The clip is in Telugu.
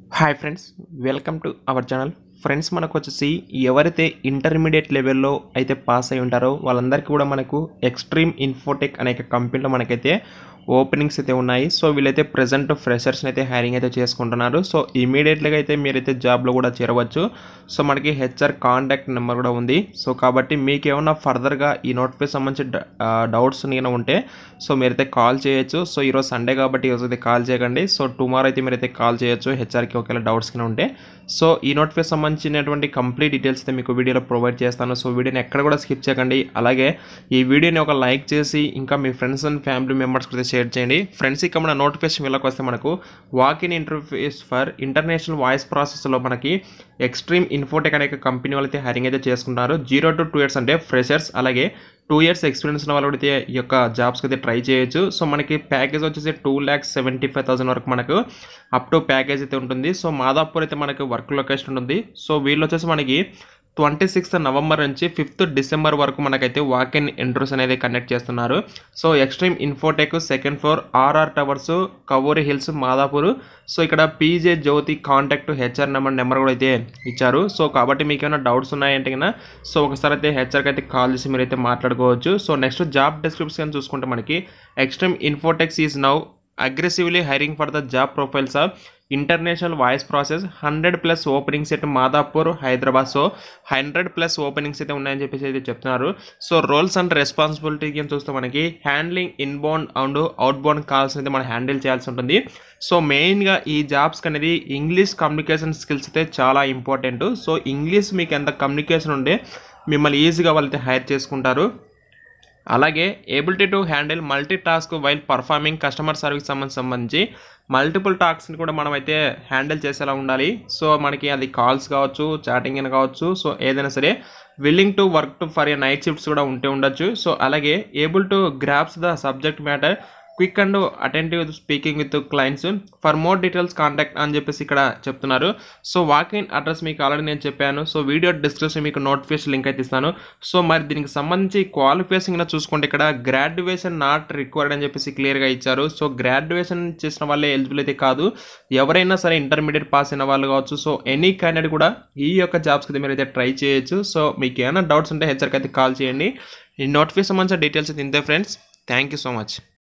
hi friends welcome to our channel friends మనకు వచ్చేసి ఎవరైతే ఇంటర్మీడియట్ లెవెల్లో అయితే పాస్ అయి ఉంటారో వాళ్ళందరికీ కూడా మనకు ఎక్స్ట్రీమ్ ఇన్ఫోటెక్ అనే కంపెనీలో మనకైతే ఓపెనింగ్స్ అయితే ఉన్నాయి సో వీళ్ళైతే ప్రజెంట్ ఫ్రెషర్స్ని అయితే హైరింగ్ అయితే చేసుకుంటున్నారు సో ఇమీడియట్గా అయితే మీరైతే జాబ్లో కూడా చేరవచ్చు సో మనకి హెచ్ఆర్ కాంటాక్ట్ నెంబర్ కూడా ఉంది సో కాబట్టి మీకు ఏమన్నా ఫర్దర్గా ఈ నోటిఫికేషన్ సంబంధించి డౌట్స్ నేను ఉంటే సో మీరైతే కాల్ చేయొచ్చు సో ఈరోజు సండే కాబట్టి ఈరోజు అయితే కాల్ చేయకండి సో టుమారో అయితే మీరైతే కాల్ చేయొచ్చు హెచ్ఆర్కి ఒకవేళ డౌట్స్ కింద ఉంటే సో ఈ నోటిఫికేషన్ సంబంధించినటువంటి కంప్లీట్ డీటెయిల్స్ అయితే మీకు వీడియోలో ప్రొవైడ్ చేస్తాను సో వీడియోని ఎక్కడ కూడా స్కిప్ చేయకండి అలాగే ఈ వీడియోని ఒక లైక్ చేసి ఇంకా మీ ఫ్రెండ్స్ అండ్ ఫ్యామిలీ మెంబర్స్ కూడా షేర్ చేయండి ఫ్రెండ్స్ ఇక మన నోటిఫికేషన్ వీళ్ళకి వస్తే మనకు walk in interface for international voice ప్రాసెస్లో మనకి ఎక్స్ట్రీమ్ ఇన్ఫోటెక్ అనే కంపెనీ వాళ్ళు అయితే హైరింగ్ అయితే చేసుకుంటారు జీరో టు టూ ఇయర్స్ అంటే ఫ్రెషర్స్ అలాగే టూ ఇయర్స్ ఎక్స్పీరియన్స్ ఉన్న వాళ్ళు అయితే ఈ యొక్క జాబ్స్కి అయితే ట్రై చేయొచ్చు సో మనకి ప్యాకేజ్ వచ్చేసి two lakhs seventy five thousand వరకు మనకు అప్ టు ప్యాకేజ్ అయితే ఉంటుంది సో మాదాపూర్ అయితే మనకి వర్క్ లొకేషన్ ఉంటుంది సో వీళ్ళు వచ్చేసి మనకి ట్వంటీ సిక్స్త్ నవంబర్ నుంచి ఫిఫ్త్ డిసెంబర్ వరకు మనకైతే వాక్ ఇన్ ఇంటర్వ్యూస్ అనేది కండక్ట్ చేస్తున్నారు so extreme infotech second floor RR towers Kavuri hills Madhapur so ఇక్కడ P J Jyothi contact HR number number కూడా అయితే ఇచ్చారు సో కాబట్టి మీకు ఏమైనా డౌట్స్ ఉన్నాయంటే కన్నా సో ఒకసారి అయితే హెచ్ఆర్కి అయితే కాల్ చేసి మీరైతే మాట్లాడుకోవచ్చు సో నెక్స్ట్ జాబ్ డిస్క్రిప్షన్ చూసుకుంటే మనకి extreme infotechs is now aggressively hiring for the job profiles of international voice process hundred plus openings అయితే Madhapur Hyderabad so hundred plus openings అయితే ఉన్నాయని చెప్పేసి అయితే చెప్తున్నారు సో రోల్స్ అండ్ రెస్పాన్సిబిలిటీ అని చూస్తే మనకి handling inbound and outbound calls అయితే మనం హ్యాండిల్ చేయాల్సి ఉంటుంది సో మెయిన్గా ఈ జాబ్స్కి అనేది ఇంగ్లీష్ కమ్యూనికేషన్ స్కిల్స్ అయితే చాలా ఇంపార్టెంట్ సో ఇంగ్లీష్ మీకు ఎంత కమ్యూనికేషన్ ఉంటే మిమ్మల్ని ఈజీగా వాళ్ళైతే హైర్ చేసుకుంటారు అలాగే ability to handle multi task while performing customer service సంబంధించి సంబంధించి మల్టిపుల్ టాస్క్ని కూడా మనం అయితే హ్యాండిల్ చేసేలా ఉండాలి సో మనకి అది కాల్స్ కావచ్చు చాటింగ్ అని కావచ్చు సో ఏదైనా సరే willing to work to for a night shifts కూడా ఉంటే ఉండొచ్చు సో అలాగే able to grasp the subject matter quick and attentive speaking with clients for more details contact అని చెప్పేసి ఇక్కడ చెప్తున్నారు సో వాకింగ్ అడ్రస్ మీకు ఆల్రెడీ నేను చెప్పాను సో వీడియో డిస్క్రిప్షన్ మీకు నోటిఫికేషన్ లింక్ అయితే ఇస్తాను సో మరి దీనికి సంబంధించి క్వాలిఫికేషన్ చూసుకుంటే ఇక్కడ గ్రాడ్యుయేషన్ నాట్ రిక్వైర్డ్ అని చెప్పేసి క్లియర్గా ఇచ్చారు సో గ్రాడ్యుయేషన్ చేసిన వాళ్ళే ఎలిజిబుల్ అయితే కాదు ఎవరైనా సరే ఇంటర్మీడియట్ పాస్ అయిన వాళ్ళు కావచ్చు సో ఎనీ క్యాండిడేట్ కూడా ఈ యొక్క జాబ్స్కి అయితే మీరు అయితే ట్రై చేయొచ్చు సో మీకు ఏమైనా డౌట్స్ ఉంటే హెచ్చరిక అయితే కాల్ చేయండి ఈ నోటిఫికేషన్ సంబంధించిన డీటెయిల్స్ అయితే ఇంతే friends thank you so much